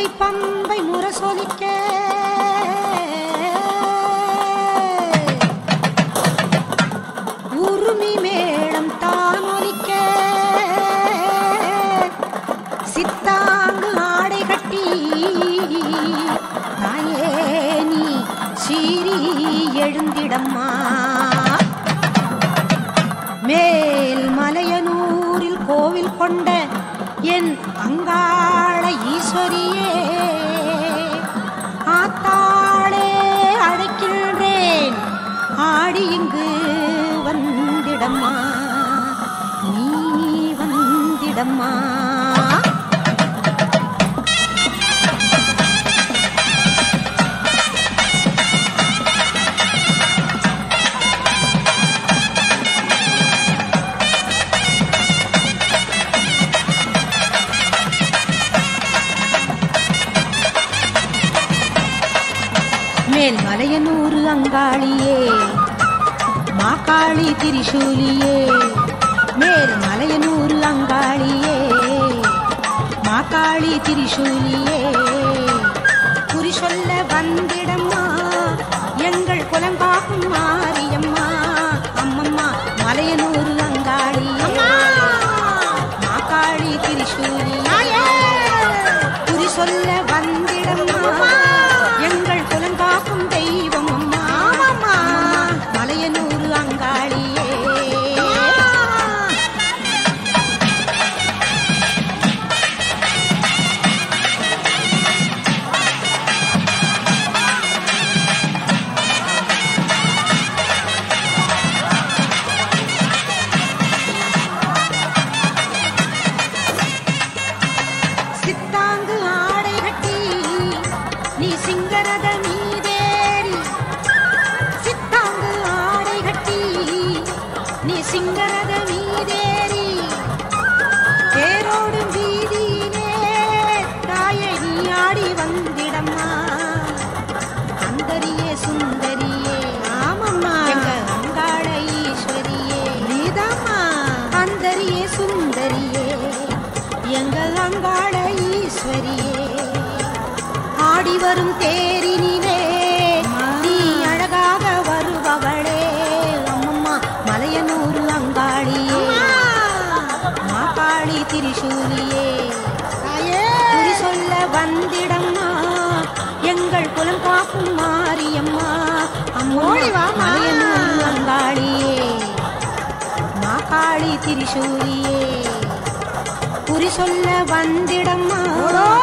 கங்கை பம்பை முரசொலிக்க உருமி மேளம் தானொலிக்க சித்தாங்கு ஆடை கட்டி தாயே நீ சீறி எழுந்திடம்மா மேல் மலையனூரில் கோவில் கொண்ட என் அங்காள ஈஸ்வரியே ஆத்தாளே அழைக்கின்றேன் ஆடி இங்கு வந்திடம்மா நீ வந்திடம்மா மேல் மலையனூறு அங்காளியே மாக்காளி திரிசூலியே மேல் மலையனூறு அங்காளியே மாக்காளி திரிசூலியே குறி சொல்ல வந்திடம்மா எங்கள் குலம் காக்கும் மாரியம்மா அம்மம்மா மலையனூறு அங்காளியே மாக்காளி திரிசூலியே குறி சொல்ல வந்திடம்மா எங்கள் குலம் காக்கும் தெய்வம் அம்மா அம்மா மலையனூர் அங்காளியே சித்தாங்கு ஆடை கட்டி நீ சிங்கரத மீதேறி சித்தாங்கு ஆடை கட்டி நீ சிங்கரத மீதேறி தேரோடும் வீதியிலே தாயை நீ ஆடி வந்திடம்மா அந்தரியே சுந்தரியே ஆமம்மா எங்க அங்காள ஈஸ்வரியே நீதாம்மா அந்தரியே சுந்தரியே எங்கள் அங்காள ஈஸ்வரியே ஆடி வரும் தேரினிலே நீ அழகாக வருபவளே அம்மம்மா மலையனூர் அங்காளியே மாகாளி திரிசூலியே குறி சொல்ல வந்திடம்மா எங்கள் குலம் காக்கும் மாரியம்மா அம்மோடி மலையனூர் அங்காளியே மாகாளி திரிசூலியே குறி சொல்ல வந்திடம்மா